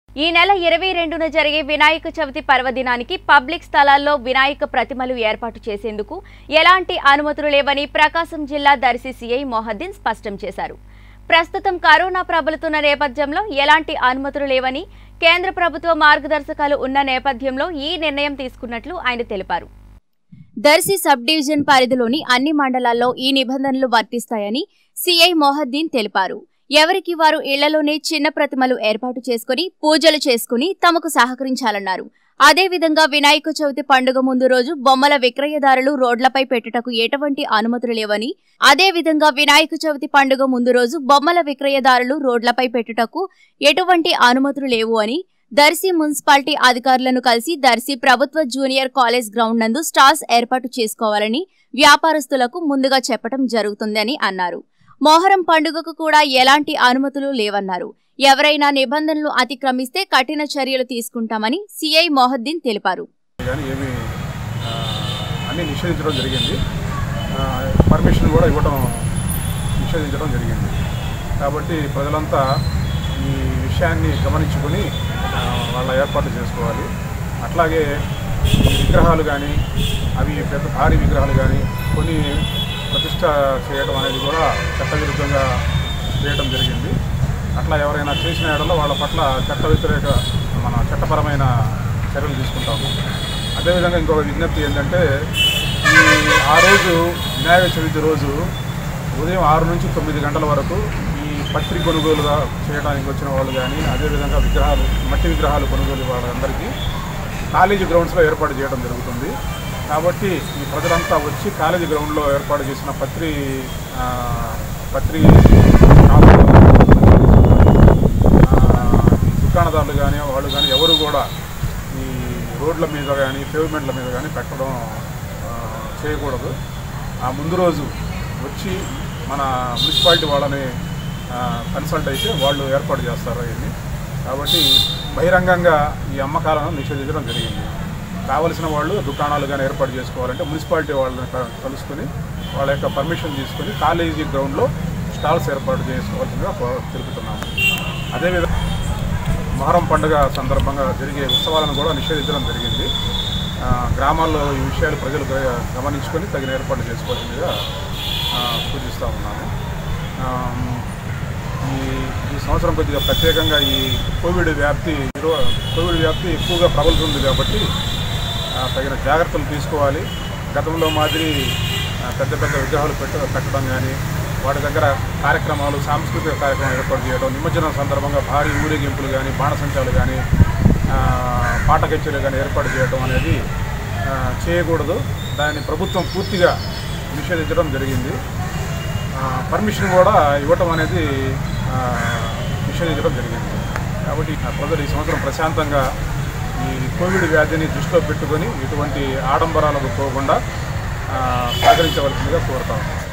ఈ నెల ఇరవై రెండున జరిగే వినాయక చవితి పర్వదినానికి పబ్లిక్ స్థలాల్లో వినాయక ప్రతిమలు ఏర్పాటు చేసేందుకు ఎలాంటి అనుమతులు లేవని ప్రకాశం జిల్లా దర్శి సిఐ మొహద్దీన్ స్పష్టం చేశారు ప్రస్తుతం కరోనా ప్రబలుతున్న నేపథ్యంలో ఎలాంటి అనుమతులు లేవని కేంద్ర ప్రభుత్వ మార్గదర్శకాలు ఉన్న నేపథ్యంలో ఈ నిర్ణయం తీసుకున్నట్లు ఆయన తెలిపారు దర్శి సబ్ డివిజన్ పరిధిలోని అన్ని మండలాల్లో ఈ నిబంధనలు వర్తిస్తాయని సిఐ మొహద్దీన్ తెలిపారు ఎవరికి వారు ఇళ్లలోనే చిన్న ప్రతిమలు ఏర్పాటు చేసుకుని పూజలు చేసుకుని తమకు సహకరించాలన్నారు అదేవిధంగా వినాయక చవితి పండుగ ముందు రోజు బొమ్మల విక్రయదారులు రోడ్లపై పెట్టుటకు ఎటువంటి అనుమతులు లేవని అదేవిధంగా వినాయక చవితి పండుగ ముందు రోజు బొమ్మల విక్రయదారులు రోడ్లపై పెట్టుటకు ఎటువంటి అనుమతులు లేవు అని దర్శి మున్సిపాలిటీ అధికారులను కలిసి దర్శి ప్రభుత్వ జూనియర్ కాలేజ్ గ్రౌండ్ నందు స్టాల్స్ ఏర్పాటు చేసుకోవాలని వ్యాపారస్తులకు ముందుగా చెప్పడం జరుగుతుందని అన్నారు మోహరం పండుగకు కూడా ఎలాంటి అనుమతులు లేవన్నారు ఎవరైనా నిబంధనలు అతిక్రమిస్తే కఠిన చర్యలు తీసుకుంటామని సిఐ మొహద్దీన్ తెలిపారు కానీ ఏమి ఆ, అన్నీ నిషేధించడం జరిగింది ఆ, పర్మిషన్ కూడా ఇవ్వడం నిషేధించడం జరిగింది కాబట్టి ప్రజలంతా ఈ విషయాన్ని గమనించుకొని ఆ, వాళ్ళ ఏర్పాట్లు చేసుకోవాలి అట్లాగే ఈ విగ్రహాలు కానీ అవి పెద్ద భారీ విగ్రహాలు కానీ కొన్ని ప్రతిష్ట చేయడం అనేది కూడా చట్టవిరుద్ధంగా చేయడం జరిగింది అట్లా ఎవరైనా చేసిన ఎడలో వాళ్ళ పట్ల చట్ట వ్యతిరేక మన చట్టపరమైన చర్యలు తీసుకుంటాము అదేవిధంగా ఇంకొక విజ్ఞప్తి ఏంటంటే ఈ ఆ రోజు వినాయక చవితి రోజు ఉదయం ఆరు నుంచి తొమ్మిది గంటల వరకు ఈ పత్రి కొనుగోలుగా చేయడానికి వచ్చిన వాళ్ళు కానీ అదేవిధంగా విగ్రహాలు మట్టి విగ్రహాలు కొనుగోలు వాళ్ళందరికీ కాలేజీ గ్రౌండ్స్లో ఏర్పాటు చేయడం జరుగుతుంది కాబట్టి ఈ ప్రజలంతా వచ్చి కాలేజీ గ్రౌండ్లో ఏర్పాటు చేసిన పత్రి ఆ, పత్రి ఆ, ఈ దుకాణదారులు కానీ వాళ్ళు కానీ ఎవరు కూడా ఈ రోడ్ల మీద కానీ పేవ్మెంట్ల మీద కానీ పెట్టడం ఆ, చేయకూడదు ఆ ముందు రోజు వచ్చి మన మున్సిపాలిటీ వాళ్ళని కన్సల్ట్ అయితే వాళ్ళు ఏర్పాటు చేస్తారు అవన్నీ కాబట్టి బహిరంగంగా ఈ అమ్మకాలను నిషేధించడం జరిగింది కావలసిన వాళ్ళు దుకాణాలు కానీ ఏర్పాటు చేసుకోవాలంటే మున్సిపాలిటీ వాళ్ళని క- కలుసుకొని వాళ్ళ యొక్క పర్మిషన్ తీసుకొని కాలేజీ గ్రౌండ్లో స్టాల్స్ ఏర్పాటు చేసుకోవాల్సిందిగా కో- తెలుపుతున్నాము అదేవిధంగా మొహరం పండుగ సందర్భంగా జరిగే ఉత్సవాలను కూడా నిషేధించడం జరిగింది ఆ, గ్రామాల్లో ఈ విషయాలు ప్రజలు గ- గమనించుకొని తగిన ఏర్పాట్లు చేసుకోవాల్సిందిగా ఆ, సూచిస్తూ ఉన్నాను ఆ, ఈ ఈ సంవత్సరం కొద్దిగా ప్రత్యేకంగా ఈ కోవిడ్ వ్యాప్తి ఈరో- కోవిడ్ వ్యాప్తి ఎక్కువగా ప్రబలుతుంది కాబట్టి ఆ, తగిన జాగ్రత్తలు తీసుకోవాలి గతంలో మాదిరి ఆ, పెద్ద పెద్ద విగ్రహాలు పెట్ట పెట్టడం కానీ వాటి దగ్గర కార్యక్రమాలు సాంస్కృతిక కార్యక్రమాలు ఏర్పాటు చేయడం నిమజ్జనం సందర్భంగా భారీ ఊరేగింపులు కానీ బాణసంచాలు కానీ ఆ, పాట కచేరీలు కానీ ఏర్పాటు చేయడం అనేది ఆ, చేయకూడదు దాన్ని ప్రభుత్వం పూర్తిగా నిషేధించడం జరిగింది ఆ, పర్మిషన్ కూడా ఇవ్వటం అనేది ఆ, నిషేధించడం జరిగింది కాబట్టి ఆ ప్రజలు ఈ సంవత్సరం ప్రశాంతంగా ఈ కోవిడ్ వ్యాధిని దృష్టిలో పెట్టుకొని ఎటువంటి ఆడంబరాలకు పోకుండా ఆ, సహకరించవలసిందిగా కోరుతా ఉన్నాను